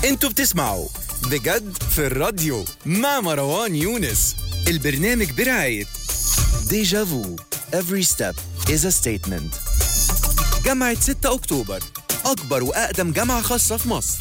انتوا بتسمعوا بجد في الراديو مع مروان يونس البرنامج برعاية ديجا فو Every step is a statement جامعة 6 أكتوبر أكبر وأقدم جامعة خاصة في مصر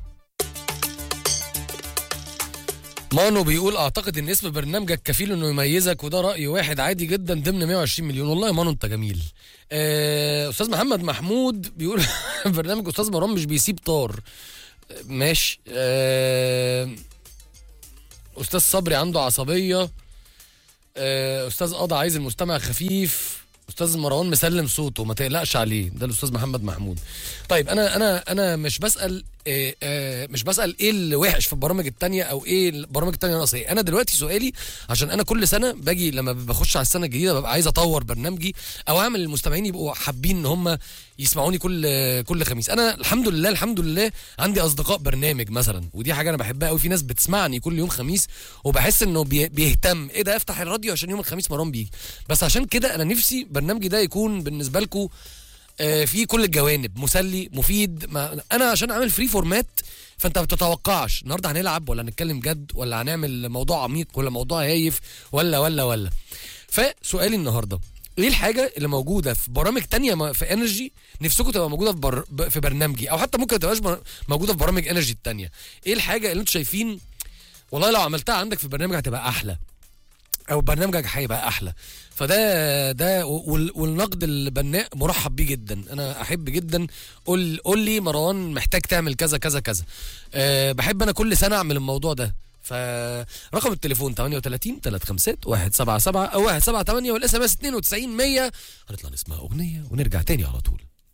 مانو بيقول اعتقد ان اسم برنامجك كفيل انه يميزك وده راي واحد عادي جدا ضمن 120 مليون والله يا مانو انت جميل آه، استاذ محمد محمود بيقول برنامج استاذ مروان مش بيسيب طار آه، ماشي آه، استاذ صبري عنده عصبيه آه، استاذ قضا عايز المستمع خفيف استاذ مروان مسلم صوته ما تقلقش عليه ده الاستاذ محمد محمود طيب انا انا انا مش بسال آه، آه، مش بسال ايه اللي وحش في البرامج التانية او ايه البرامج التانية ناقصه ايه انا دلوقتي سؤالي عشان انا كل سنه باجي لما بخش على السنه الجديده ببقى عايز اطور برنامجي او اعمل المستمعين يبقوا حابين ان هم يسمعوني كل كل خميس انا الحمد لله الحمد لله عندي اصدقاء برنامج مثلا ودي حاجه انا بحبها قوي في ناس بتسمعني كل يوم خميس وبحس انه بي- بيهتم ايه ده افتح الراديو عشان يوم الخميس مروان بيجي بس عشان كده انا نفسي برنامجي ده يكون بالنسبه لكم آه، في كل الجوانب مسلي مفيد ما انا عشان اعمل فري فورمات فانت ما بتتوقعش النهارده هنلعب ولا هنتكلم جد ولا هنعمل موضوع عميق ولا موضوع هايف ولا ولا ولا فسؤالي النهارده ايه الحاجه اللي موجوده في برامج تانية م- في انرجي نفسكم تبقى موجوده في, بر... ب- في برنامجي او حتى ممكن تبقاش بر... موجوده في برامج انرجي التانية ايه الحاجه اللي انتوا شايفين والله لو عملتها عندك في برنامج هتبقى احلى او برنامجك هيبقى احلى فده ده وال- والنقد البناء مرحب بيه جدا انا احب جدا قول قول لي مروان محتاج تعمل كذا كذا كذا أه بحب انا كل سنه اعمل الموضوع ده فرقم التليفون 38 357 177 او 178 والاس ام اس 92 100 هنطلع نسمع اغنيه ونرجع تاني على طول